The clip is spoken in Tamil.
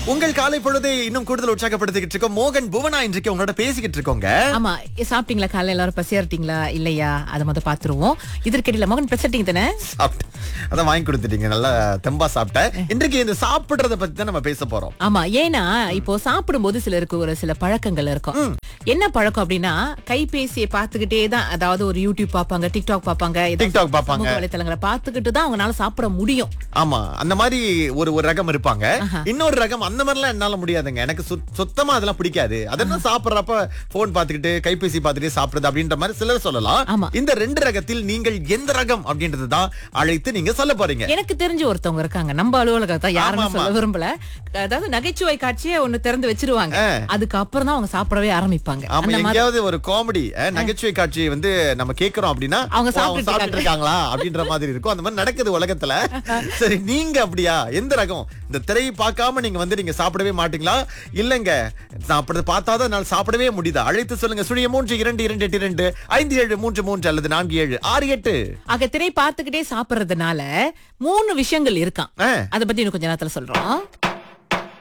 உங்கள் காலை பொழுதை இன்னும் கூடுதல் உற்சாகப்படுத்திக்கிட்டு இருக்கோம் மோகன் புவனா இன்றைக்கு உங்களோட பேசிக்கிட்டு இருக்கோங்க ஆமா சாப்பிட்டீங்களா காலையில எல்லாரும் பசியாரிட்டீங்களா இல்லையா அதை மொதல் பாத்துருவோம் இதற்கிடையில மகன் பேசிட்டீங்க தானே சாப்பிட்டேன் அதான் வாங்கி கொடுத்துட்டீங்க நல்லா தெம்பா சாப்பிட்டேன் இன்றைக்கு இந்த சாப்பிடுறத பத்தி தான் நம்ம பேச போறோம் ஆமா ஏன்னா இப்போ சாப்பிடும்போது சிலருக்கு ஒரு சில பழக்கங்கள் இருக்கும் என்ன பழக்கம் அப்படின்னா கைபேசியை பார்த்துக்கிட்டே தான் அதாவது ஒரு யூடியூப் பார்ப்பாங்க டிக்டாக் பார்ப்பாங்க ஏதாவது டிக்டாக் பார்ப்பாங்க. சமூக வலைத்தளங்களை பார்த்துக்கிட்டு தான் அவங்களால சாப்பிட முடியும் ஆமா அந்த மாதிரி ஒரு ஒரு ரகம் இருப்பாங்க இன்னொரு ரகம் அந்த மாதிரிலாம் என்னால முடியாதுங்க எனக்கு சுத்- சுத்தமா அதெல்லாம் பிடிக்காது அதெல்லாம் சாப்பிடுறப்ப போன் பாத்துக்கிட்டு கைபேசி பார்த்துட்டு சாப்பிடுறது அப்படின்ற மாதிரி சிலர் சொல்லலாம் ஆமா. இந்த ரெண்டு ரகத்தில் நீங்கள் எந்த ரகம் அப்படின்றது தான் அழைத்து நீங்க சொல்ல போறீங்க எனக்கு தெரிஞ்ச ஒருத்தவங்க இருக்காங்க நம்ம அலுவலகத்தை யாருன்னு ஆமா, சொல்ல விரும்பல அதாவது நகைச்சுவை காட்சியை ஒண்ணு திறந்து வச்சிருவாங்க ஆ. அதுக்கப்புறம் தான் அவங்க சாப்பிடவே ஆரம்பிப்பாங்க ஆமா அந்த மாதிரி எங்கேயாவது ஒரு காமெடி நகைச்சுவை காட்சி வந்து நம்ம கேக்குறோம் அப்படின்னா அவங்க ஓ, சாப்பிட்டுட்டு சாப்பிட்டுட்டு இருக்காங்களா அப்படின்ற மாதிரி இருக்கும் அந்த மாதிரி நடக்குது உலகத்துல சரி நீங்க அப்படியா எந்த ரகம் இந்த திரையை பார்க்காம நீங்க வந்து நீங்க சாப்பிடவே மாட்டீங்களா இல்லங்க சாப்பிடுறது பார்த்தாதான் என்னால் சாப்பிடவே முடியுதா அழைத்து சொல்லுங்க சுழிய மூன்று இரண்டு இரண்டு எட்டு இரண்டு ஐந்து ஏழு மூன்று மூன்று அல்லது நான்கு ஏழு ஆறு எட்டு ஆக திரை பார்த்துக்கிட்டே சாப்பிடுறதுனால மூணு விஷயங்கள் இருக்கான் ஆ. அத பத்தி இன்னும் கொஞ்ச நேரத்துல சொல்றோம்